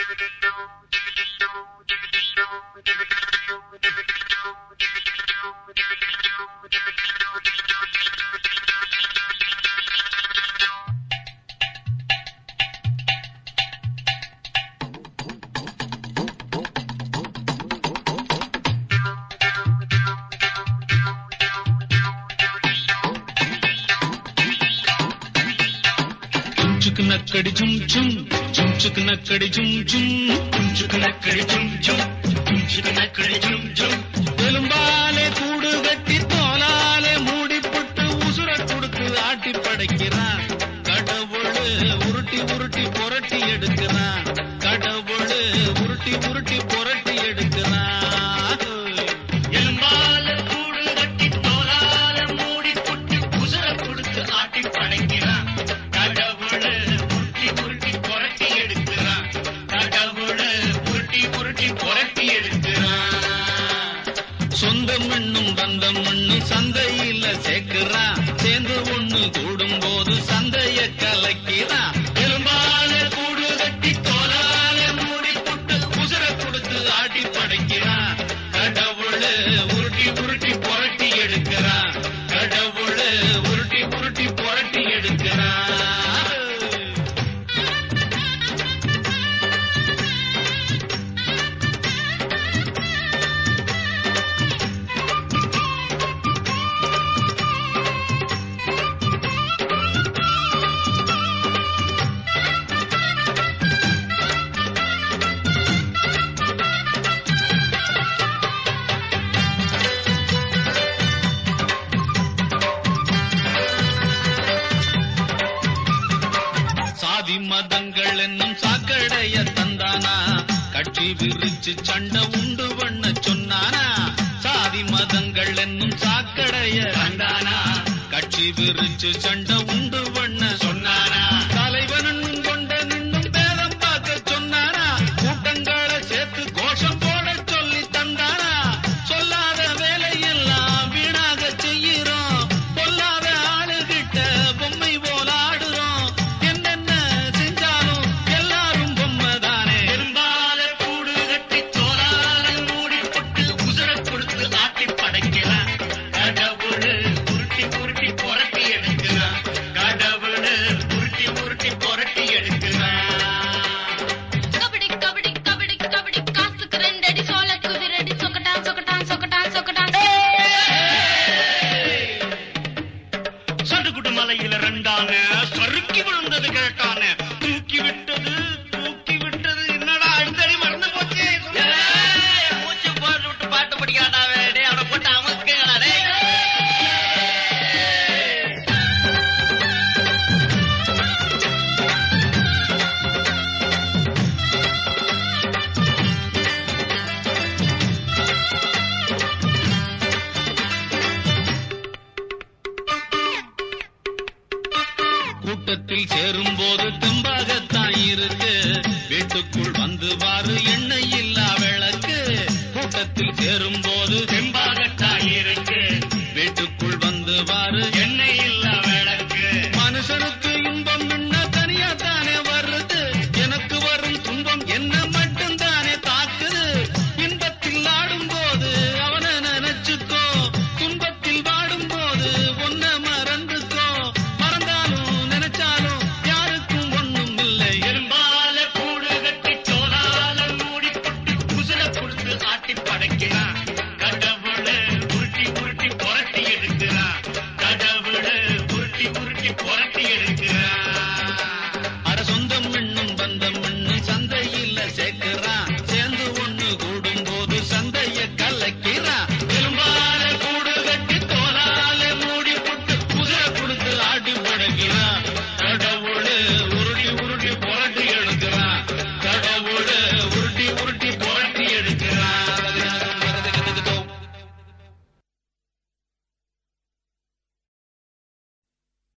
చుక్ నక్కడి చుం చుం చుం చుక్ నక్కడి చుం చుం చుం చుక్ నక్కడి చుం చుం చుం చుక్ నక్కడి చుం చుం எலும்பாலே கூடு கட்டி தோலாலே மூடி புட்டு உசுர கொடுத்து ஆட்டி படைக்கிறான் கடவுள் உருட்டி உருட்டி புரட்டி எடுக்கிறான் கடவுள் உருட்டி உருட்டி புரட்டி எடுக்கிறான் எலும்பால கூடு கட்டி தோலால மூடி புட்டு உசுர கொடுத்து ஆட்டி படைக்கிறான் கடவுள் உருட்டி உருட்டி புரட்டி எடுக்கிறான் கடவுள் உருட்டி உருட்டி புரட்டி எடுக்கிறான் சொந்தம் என்னும் பந்தம் என்னும் சந்தையில சேர்க்கிறான் சேர்ந்து ஒண்ணு கூடும் போது சந்தைய கலக்கிறான் எலும்பால கூடு கட்டி தோலால மூடி புட்டு உசுர கொடுத்து ஆட்டி படைக்கிறான் கடவுள் உருட்டி உருட்டி புரட்டி எடுக்கிறான் கடவுள் உருட்டி உருட்டி புரட்டி எடுக்கிறான் சாதி மதங்கள் என்னும் சாக்கடைய தந்தானா கட்சி விரிச்சு சண்டை உண்டு பண்ண சொன்னானா சாதி மதங்கள் என்னும் சாக்கடைய கண்டானா கட்சி விரிச்சு சண்டை உண்டு பண்ண சொன்னானா தலைவனும் கொண்ட நின்னும் பேதம் பார்க்க சொன்னானா கூட்டங்களை சேர்த்து கோஷம் போட சொல்லி தந்தானா சொல்லாத வேலையெல்லாம் வீணாக செய்கிறோம் பொல்லாத ஆளுகிட்ட பொம்மை போல ஆடுறோம் என்னென்ன செஞ்சாலும் எல்லாரும் பொம்மை தானே பெரும்பால கூடு கட்டி தோலால மூடி புட்டு உசுர கொடுத்து ஆட்டி படைக்கிறான் கடவுள் உருட்டி உருட்டி புரட்டி எடுக்கிறான் கடவுள் உருட்டி உருட்டி புரட்டி எடுக்கிறான் கபடி கபடி கபடி கபடி காசுக்கு ரெண்டடி சோள குதிரடி சொக்கட்டான் சொக்கட்டான் சொக்கட்டான் சொக்கட்டான் சடுகுடு மலையில ரெண்டான சறுக்கி விழுந்தது கேட்டான தூக்கி விட்டது தூக்கி விட்டது என்னடா அடித்தடி மறந்து போச்சு மூச்சு போட்டு விட்டு பாட்டு படிக்காடா வேடே அவனை போட்டு அமர்த்துக்கடா டேய் கூட்டத்தில் சேரும் போது தெம்பாகத்தான் இருக்கு வீட்டுக்குள் வந்து பாரு எண்ணெய் இல்லா விளக்கு கூட்டத்தில் சேரும் போது